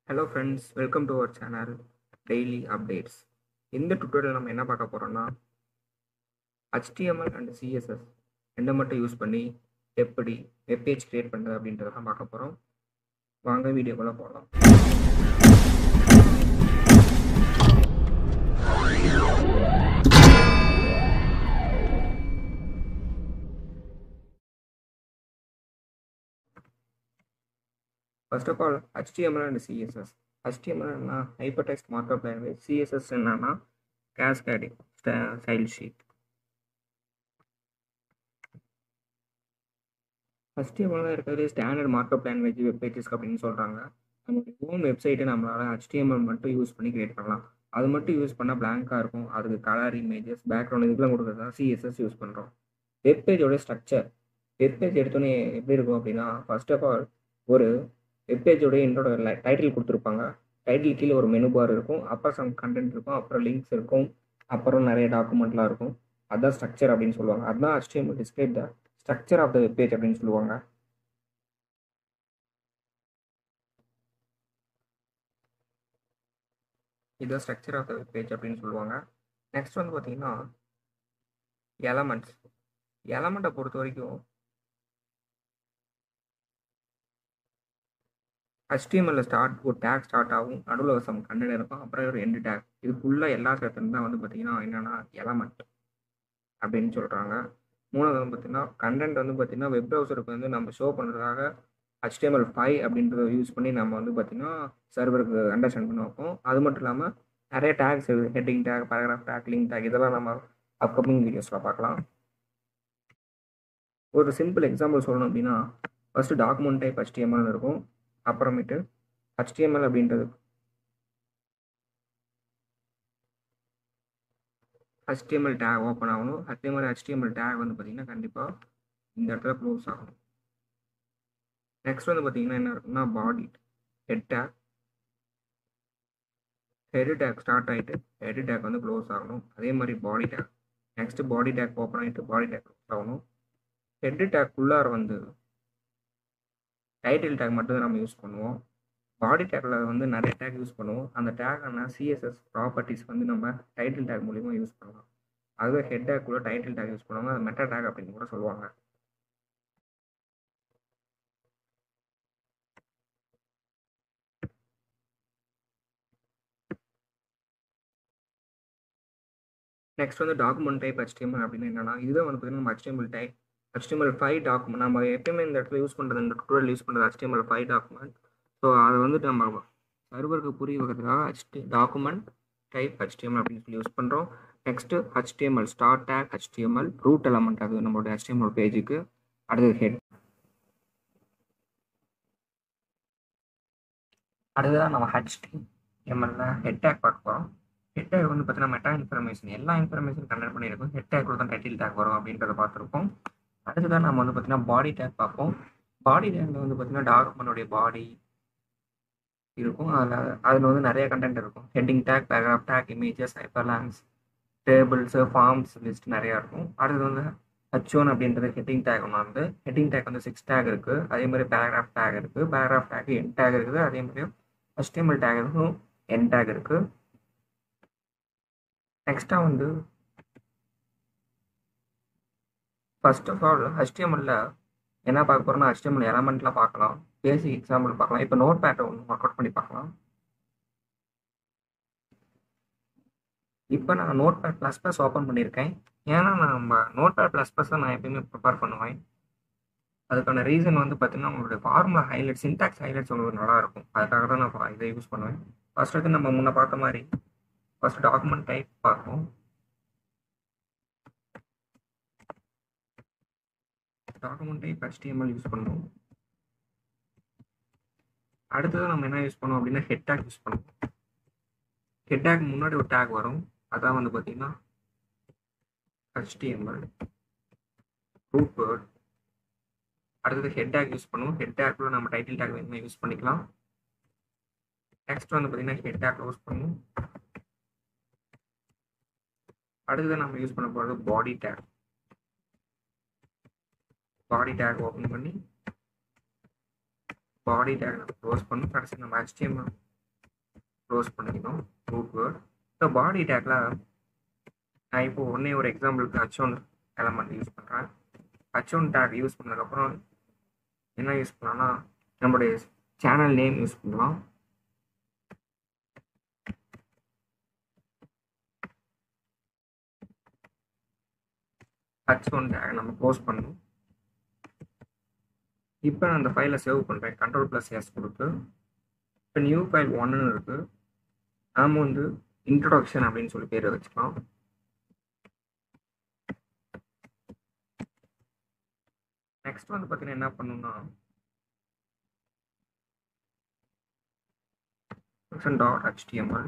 hello friends welcome to our channel daily updates இந்த tutorial நம்ம என்ன பார்க்க போகிறோம்னா HTML அண்ட் சிஎஸ்எஸ் ரெண்டை மட்டும் யூஸ் பண்ணி எப்படி வெப்பேஜ் கிரியேட் பண்ணுறது அப்படின்றத தான் பார்க்க போகிறோம் வாங்க வீடியோக்குள்ளே போகலாம் first of all HTML and CSS HTML என்ன hyper text markup language CSS என்னன்னா கேஸ்கேடிங் ஸ்டைல் ஷீட் HTML இருக்கிறது standard markup language web pages அப்படின்னு சொல்கிறாங்க நம்மளுடைய ஓன் வெப்சைட்டை நம்மளால் HTML மட்டும் யூஸ் பண்ணி கிரியேட் பண்ணலாம் அது மட்டும் யூஸ் பண்ணால் பிளாங்காக இருக்கும் அதுக்கு கலர் இமேஜஸ் பேக்ரவுண்ட் இதுக்கெல்லாம் கொடுக்குறது தான் சிஎஸ்எஸ் யூஸ் பண்ணுறோம் வெப் பேஜோட ஸ்ட்ரக்சர் வெப் பேஜ் எடுத்தோன்னே எப்படி இருக்கும் அப்படின்னா ஃபர்ஸ்ட் ஆஃப் ஆல் ஒரு வெப்பேஜோட என்னோட டைட்டில் கொடுத்துருப்பாங்க டைட்டில் கீழே ஒரு மெனு பார் இருக்கும் அப்புறம் சம் கண்டென்ட் இருக்கும் அப்புறம் லிங்க்ஸ் இருக்கும் அப்புறம் நிறைய டாக்குமெண்ட்லாம் இருக்கும் அதுதான் ஸ்ட்ரக்சர் அப்படின்னு சொல்லுவாங்க அதுதான் HTML describe the structure of the webpage அப்படின்னு சொல்லுவாங்க இதுதான் ஸ்ட்ரக்சர் ஆஃப் த வெப்பேஜ் அப்படின்னு சொல்லுவாங்க நெக்ஸ்ட் வந்து பார்த்தீங்கன்னா எலமெண்ட்ஸ் எலமெண்ட்டை பொறுத்த வரைக்கும் HTML ஸ்டார்ட் ஒரு டேக் ஸ்டார்ட் ஆகும் நடுவில் சம் கண்டென்ட் இருக்கும் அப்புறம் ஒரு எண்டு டேக் இது ஃபுல்லாக எல்லா சேர்த்துன்னு தான் வந்து பார்த்தீங்கன்னா என்னென்னா எலமெண்ட் அப்படின்னு சொல்கிறாங்க மூணாவது வந்து பார்த்தீங்கன்னா கண்டென்ட் வந்து பார்த்தீங்கன்னா வெப் ப்ரௌசருக்கு வந்து நம்ம ஷோ பண்ணுறதுக்காக HTML ஃபைவ் அப்படின்றத யூஸ் பண்ணி நம்ம வந்து பார்த்தீங்கன்னா சர்வருக்கு அண்டர்ஸ்டாண்ட் பண்ணி வைப்போம் அது மட்டும் இல்லாமல் நிறைய டேக்ஸ் இருக்குது heading tag paragraph tag link tag இதெல்லாம் நம்ம அப்கமிங் வீடியோஸில் பார்க்கலாம் ஒரு சிம்பிள் எக்ஸாம்பிள் சொல்லணும் அப்படின்னா ஃபஸ்ட்டு டாக்குமெண்ட் டைப் HTML இருக்கும் அப்புறமேட்டு HTML அப்படின்றது HTML டேக் ஓப்பன் ஆகணும் அதே மாதிரி HTML டேக் வந்து பார்த்தீங்கன்னா கண்டிப்பாக இந்த இடத்துல க்ளோஸ் ஆகணும் நெக்ஸ்ட் வந்து பார்த்தீங்கன்னா என்ன இருக்குன்னா body head tag head tag start ஆகிட்டு ஹெட் டேக் வந்து க்ளோஸ் ஆகணும் அதே மாதிரி body tag next body tag open ஆகிட்டு பாடி டேக் க்ளோஸ் ஆகணும் ஹெட் டேக் உள்ளார வந்து டைட்டில் டேக் மட்டும் தான் நம்ம யூஸ் பண்ணுவோம் பாடி டேக்கில் வந்து நிறைய டேக் யூஸ் பண்ணுவோம் அந்த டேக்னா சிஎஸ்எஸ் ப்ராப்பர்ட்டிஸ் வந்து நம்ம டைட்டில் டேக் மூலிமா யூஸ் பண்ணலாம் அதுவே ஹெட் டேக் கூட டைட்டில் டேக் யூஸ் பண்ணுவாங்க அது மெட்டா டேக் அப்படின்னு கூட சொல்லுவாங்க நெக்ஸ்ட் வந்து டாக்குமெண்ட் டைப் HTML அப்படின்னு என்னன்னா இதுதான் வந்து பார்த்தீங்கன்னா நம்ம HTML type HTML five document நம்ம எப்பயுமே இந்த இடத்துல யூஸ் பண்ணுறது இந்த டுட்டோரியல் யூஸ் பண்ணுறது HTML ஃபைவ் டாக்குமெண்ட் ஸோ அதை வந்து நம்ம சர்வருக்கு புரிய வைக்கிறதுக்காக ஹெச்டி டாக்குமெண்ட் டைப் HTML அப்படின்னு சொல்லி யூஸ் பண்ணுறோம் next HTML start tag HTML root element அது நம்மளுடைய HTML பேஜுக்கு அடுத்தது ஹெட் அடுத்ததான் நம்ம HTML ஹெட் டேக் பார்க்க போகிறோம் ஹெட் டேக் வந்து பார்த்தீங்கன்னா மெட்டா இன்ஃபர்மேஷன் எல்லா இன்ஃபர்மேஷன் கண்டெக்ட் பண்ணியிருக்கோம் ஹெட் டேக் தான் டைட்டில் டேக் வரும் அப்படின்றத பார்த்துருப்போம் அடுத்ததான் நம்ம வந்து பார்த்தீங்கன்னா பாடி டேக் பார்ப்போம் பாடி டேக்கில் வந்து பார்த்தீங்கன்னா டாக்குமெண்டோடைய பாடி இருக்கும் அதில் அதில் வந்து நிறைய கண்டென்ட் இருக்கும் heading tag paragraph tag images hyperlinks tables forms list நிறையா இருக்கும் அடுத்தது வந்து ஹச் ஒன் அப்படின்றது ஹெட்டிங் டேக் ஒன்று வந்து ஹெட்டிங் டேக் வந்து சிக்ஸ் டேக் இருக்குது அதே மாதிரி பேராகிராஃப் டேக் இருக்குது பேராகிராஃப் டேக் என் டேக் இருக்குது அதே மாதிரி HTML டேக் இருக்கும் என் டேக் இருக்குது நெக்ஸ்ட்டாக வந்து ஃபர்ஸ்ட் ஆஃப் ஆல் ஹெச்டிஎம்எல்ல என்ன பார்க்க போகிறோம்னா ஹெச்டிஎம்எல் எலமெண்ட்லாம் பார்க்கலாம் பேசிக் எக்ஸாம்பிள் பார்க்கலாம் இப்போ நோட் பேட்டை ஒன்று ஒர்க் அவுட் பண்ணி பார்க்கலாம் இப்போ நான் notepad plus plus open பண்ணியிருக்கேன் ஏன்னா நம்ம நோட் பேட் ப்ளஸ் ப்ளஸ் தான் நான் எப்பயுமே ப்ரிப்பேர் பண்ணுவேன் அதுக்கான ரீசன் வந்து பார்த்தீங்கன்னா உங்களுடைய ஃபார்முலா ஹைலைட் சின்டாக்ஸ் ஹைலைட்ஸ் உங்களுக்கு நல்லா இருக்கும் அதுக்காக தான் நான் இதை யூஸ் பண்ணுவேன் ஃபர்ஸ்ட் வந்து நம்ம முன்ன பார்த்த மாதிரி ஃபர்ஸ்ட் டாக்குமெண்ட் டைப் பார்ப்போம் டாக்குமெண்ட் டைப் HTML யூஸ் பண்ணுவோம் அடுத்தது நம்ம என்ன யூஸ் பண்ணுவோம் அப்படின்னா ஹெட் டேக் யூஸ் பண்ணுவோம் ஹெட் டேக் முன்னாடி ஒரு டேக் வரும் அதான் வந்து பார்த்தீங்கன்னா HTML ரூட் வேர்ட் அடுத்தது ஹெட் டேக் யூஸ் பண்ணுவோம் ஹெட் டேக்குள்ள நம்ம டைட்டில் டேக் வேணுமே யூஸ் பண்ணிக்கலாம் நெக்ஸ்ட் வந்து பார்த்தீங்கன்னா ஹெட் டேக் யூஸ் பண்ணுவோம் அடுத்தது நம்ம யூஸ் பண்ண போகிறது body tag body tag open பண்ணி பாடி டேக் நம்ம க்ளோஸ் பண்ணணும் கடைசி நம்ம HTML க்ளோஸ் பண்ணிக்கணும் ரூட் வேர்ட் ஸோ பாடி டேக்கில் நான் இப்போ ஒன்றே ஒரு எக்ஸாம்பிளுக்கு ஹச் ஒன் எலமெண்ட் யூஸ் பண்ணுறேன் ஹச் ஒன் டேக் யூஸ் பண்ணதுக்கப்புறம் என்ன யூஸ் பண்ணலாம்னா நம்மளுடைய சேனல் நேம் யூஸ் பண்ணலாம் ஹச் ஒன் டேக் நம்ம க்ளோஸ் பண்ணணும் இப்போ நான் அந்த ஃபைலை சேவ் பண்ணுறேன் கண்ட்ரோல் ப்ளஸ் எஸ் கொடுத்து இப்போ நியூ ஃபைல் ஒன்னு இருக்குது நாம் வந்து இன்ட்ரொடக்ஷன் அப்படின்னு சொல்லி பேர் வச்சுக்கலாம் நெக்ஸ்ட் வந்து பார்த்தீங்கன்னா என்ன பண்ணணும்னா டாட் ஹெச்டிஎம்எல்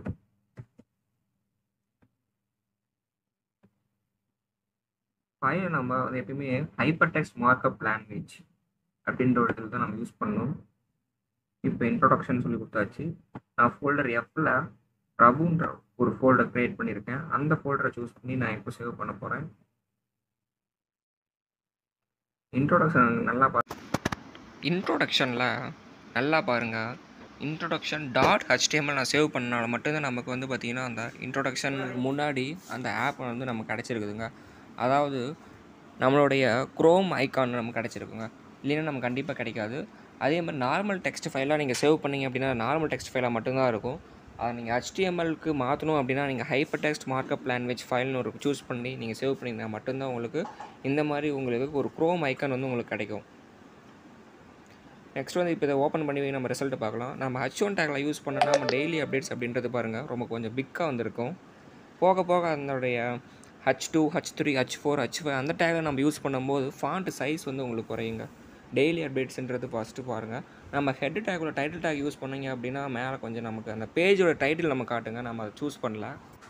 ஃபைலை நம்ம வந்து எப்பயுமே ஹைப்பர் டெக்ஸ்ட் மார்க்அப் லாங்குவேஜ் அப்படின்ற ஒரு இதில் தான் நம்ம யூஸ் பண்ணணும் இப்போ இன்ட்ரொடக்ஷன் சொல்லி கொடுத்தாச்சு நான் ஃபோல்டர் எஃப்ல ரபுன்ற ஒரு ஃபோல்டர் க்ரியேட் பண்ணியிருக்கேன் அந்த ஃபோல்டரை சூஸ் பண்ணி நான் இப்போ சேவ் பண்ண போகிறேன் இன்ட்ரோடக்ஷன் நல்லா பா இன்ட்ரோடக்ஷனில் நல்லா பாருங்கள் இன்ட்ரோடக்ஷன் டாட் ஹெச்டிஎம்எல் நான் சேவ் பண்ணனால மட்டும்தான் நமக்கு வந்து பார்த்திங்கன்னா அந்த இன்ட்ரோடக்ஷன் முன்னாடி அந்த ஆப் வந்து நமக்கு கிடச்சிருக்குதுங்க அதாவது நம்மளுடைய க்ரோம் ஐக்கான் நமக்கு கிடச்சிருக்குங்க இல்லைன்னா நமக்கு கண்டிப்பாக கிடைக்காது அதே மாதிரி நார்மல் டெக்ஸ்ட் ஃபைலாக நீங்கள் சேவ் பண்ணீங்க அப்படின்னா நார்மல் டெக்ஸ்ட் ஃபைலாக மட்டும்தான் இருக்கும் அதை நீங்கள் ஹெச்டிஎம்எல்க்கு மாற்றணும் அப்படின்னா நீங்கள் ஹைப்பர் டெக்ஸ்ட் மார்க்கப் லாங்குவேஜ் ஃபைல்னு ஒரு சூஸ் பண்ணி நீங்கள் சேவ் பண்ணிங்கன்னா மட்டும்தான் உங்களுக்கு இந்த மாதிரி உங்களுக்கு ஒரு க்ரோம் ஐக்கான் வந்து உங்களுக்கு கிடைக்கும் நெக்ஸ்ட் வந்து இப்போ இதை ஓப்பன் பண்ணி நம்ம ரிசல்ட் பார்க்கலாம் நம்ம ஹச் ஒன் டேக்கில் யூஸ் பண்ணோன்னா நம்ம டெய்லி அப்டேட்ஸ் அப்படின்றது பாருங்கள் ரொம்ப கொஞ்சம் பிக்காக வந்திருக்கும் போக போக அதனுடைய H two H three H four H five அந்த டேக்கை நம்ம யூஸ் பண்ணும்போது ஃபாண்ட் சைஸ் வந்து உங்களுக்கு குறையுங்க டெய்லி அப்டேட்ஸ்ன்றது ஃபஸ்ட்டு பாருங்கள் நம்ம ஹெட் டேக்கோட டைட்டில் டேக் யூஸ் பண்ணீங்க அப்படின்னா மேலே கொஞ்சம் நமக்கு அந்த பேஜோட டைட்டில் நம்ம காட்டுங்க நம்ம அதை சூஸ் பண்ணல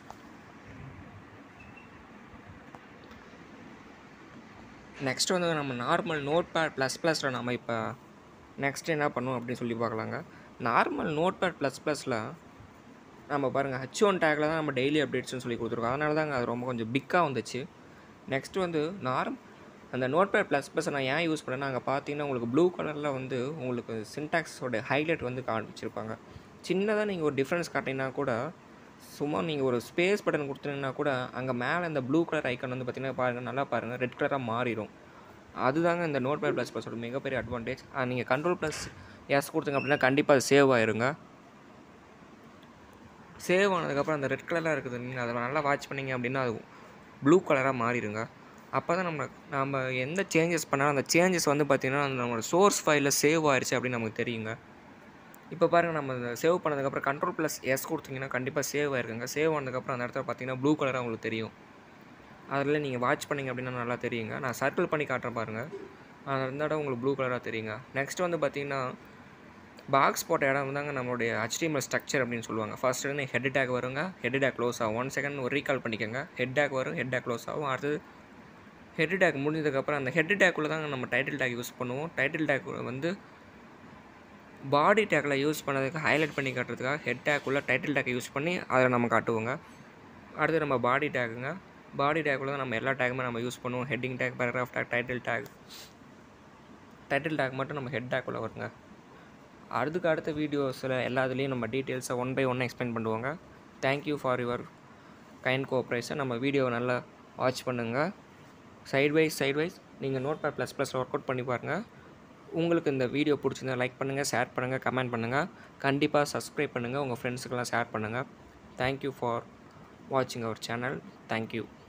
நெக்ஸ்ட் வந்து நம்ம நார்மல் நோட் பேட் ப்ளஸ் ப்ளஸில் நம்ம இப்போ நெக்ஸ்ட் என்ன பண்ணுவோம் அப்படின்னு சொல்லி பார்க்கலாங்க நார்மல் நோட் பேட் ப்ளஸ் ப்ளஸில் நம்ம பாருங்கள் ஹச் ஒன் டேக்கில் தான் நம்ம டெய்லி அப்டேட்ஸ்னு சொல்லி கொடுத்துருக்கோம் அதனால தாங்க அது ரொம்ப கொஞ்சம் பிக்காக வந்துச்சு நெக்ஸ்ட் வந்து நார்ம் அந்த நோட் பேட் ப்ளஸ் ப்ளஸ் நான் ஏன் யூஸ் பண்ணேன்னா அங்கே பார்த்தீங்கன்னா உங்களுக்கு ப்ளூ கலரில் வந்து உங்களுக்கு சின்டாக்ஸோட ஹைலைட் வந்து காமிச்சிருப்பாங்க சின்னதாக நீங்கள் ஒரு டிஃப்ரென்ஸ் காட்டிங்கன்னா கூட சும்மா நீங்கள் ஒரு ஸ்பேஸ் பட்டன் கொடுத்தீங்கன்னா கூட அங்கே மேலே இந்த ப்ளூ கலர் ஐக்கான் வந்து பார்த்தீங்கன்னா பாருங்கள் நல்லா பாருங்கள் ரெட் கலராக மாறிடும் அதுதாங்க இந்த நோட் பேட் ப்ளஸ் ப்ளஸோட மிகப்பெரிய அட்வான்டேஜ் நீங்கள் கண்ட்ரோல் ப்ளஸ் எஸ் கொடுத்தீங்க அப்படின்னா கண்டிப்பாக அது சேவ் ஆயிருங்க சேவ் ஆனதுக்கப்புறம் அந்த ரெட் கலராக இருக்குது நீங்கள் அதை நல்லா வாட்ச் பண்ணிங்க அப்படின்னா அது ப்ளூ கலராக மாறிடுங்க அப்போ தான் நம்ம நம்ம எந்த சேஞ்சஸ் பண்ணாலும் அந்த சேஞ்சஸ் வந்து பார்த்திங்கன்னா அந்த நம்மளோட சோர்ஸ் ஃபைலில் சேவ் ஆயிடுச்சு அப்படின்னு நமக்கு தெரியுங்க இப்போ பாருங்கள் நம்ம சேவ் பண்ணதுக்கப்புறம் கண்ட்ரோல் ப்ளஸ் எஸ் கொடுத்தீங்கன்னா கண்டிப்பாக சேவ் ஆயிருக்குங்க சேவ் ஆனதுக்கப்புறம் அந்த இடத்துல பார்த்தீங்கன்னா ப்ளூ கலராக உங்களுக்கு தெரியும் அதில் நீங்கள் வாட்ச் பண்ணிங்க அப்படின்னா நல்லா தெரியுங்க நான் சர்க்கிள் பண்ணி காட்டுறேன் பாருங்கள் அந்த இடம் உங்களுக்கு ப்ளூ கலராக தெரியுங்க நெக்ஸ்ட் வந்து பார்த்திங்கன்னா பாக்ஸ் போட்ட இடம் தாங்க நம்மளுடைய HTML ஸ்ட்ரக்சர் அப்படின்னு சொல்லுவாங்க ஃபர்ஸ்ட் வந்து ஹெட் டேக் வருங்க ஹெட் டேக் க்ளோஸ் ஆகும் ஒன் செகண்ட் ஒரு ரீகால் பண்ணிக்கோங்க ஹெட் டேக் வரும் ஹெட் டேக் க்ளோஸ் ஆகும் அடுத்தது ஹெட் டேக் முடிஞ்சதுக்கப்புறம் அந்த ஹெட் டேக்குள்ளே தாங்க நம்ம டைட்டில் டேக் யூஸ் பண்ணுவோம் டைட்டில் டேக் வந்து பாடி டேக்கில் யூஸ் பண்ணதுக்கு ஹைலைட் பண்ணி காட்டுறதுக்காக ஹெட் டேக்குள்ளே டைட்டில் டேக்கை யூஸ் பண்ணி அதில் நம்ம காட்டுவோங்க அடுத்து நம்ம பாடி டேக்குங்க பாடி டேக்குள்ளே தான் நம்ம எல்லா டேக்குமே நம்ம யூஸ் பண்ணுவோம் heading tag paragraph tag title tag title tag மட்டும் நம்ம ஹெட் டேக்குள்ளே வருங்க அதுக்கு அடுத்த வீடியோஸில் எல்லாத்துலேயும் நம்ம டீட்டெயில்ஸை ஒன் பை ஒன் எக்ஸ்பிளைன் பண்ணுவாங்க thank you for your kind cooperation நம்ம வீடியோவை நல்லா வாட்ச் பண்ணுங்கள் சைட் வைஸ் சைட் வைஸ் நீங்கள் notepad plus plus work out பண்ணி பாருங்கள் உங்களுக்கு இந்த வீடியோ பிடிச்சிருந்தா லைக் பண்ணுங்கள் ஷேர் பண்ணுங்கள் கமெண்ட் பண்ணுங்கள் கண்டிப்பாக சப்ஸ்கிரைப் பண்ணுங்கள் உங்கள் ஃப்ரெண்ட்ஸுக்கெல்லாம் ஷேர் பண்ணுங்கள் தேங்க்யூ ஃபார் வாட்சிங் அவர் சேனல் தேங்க்யூ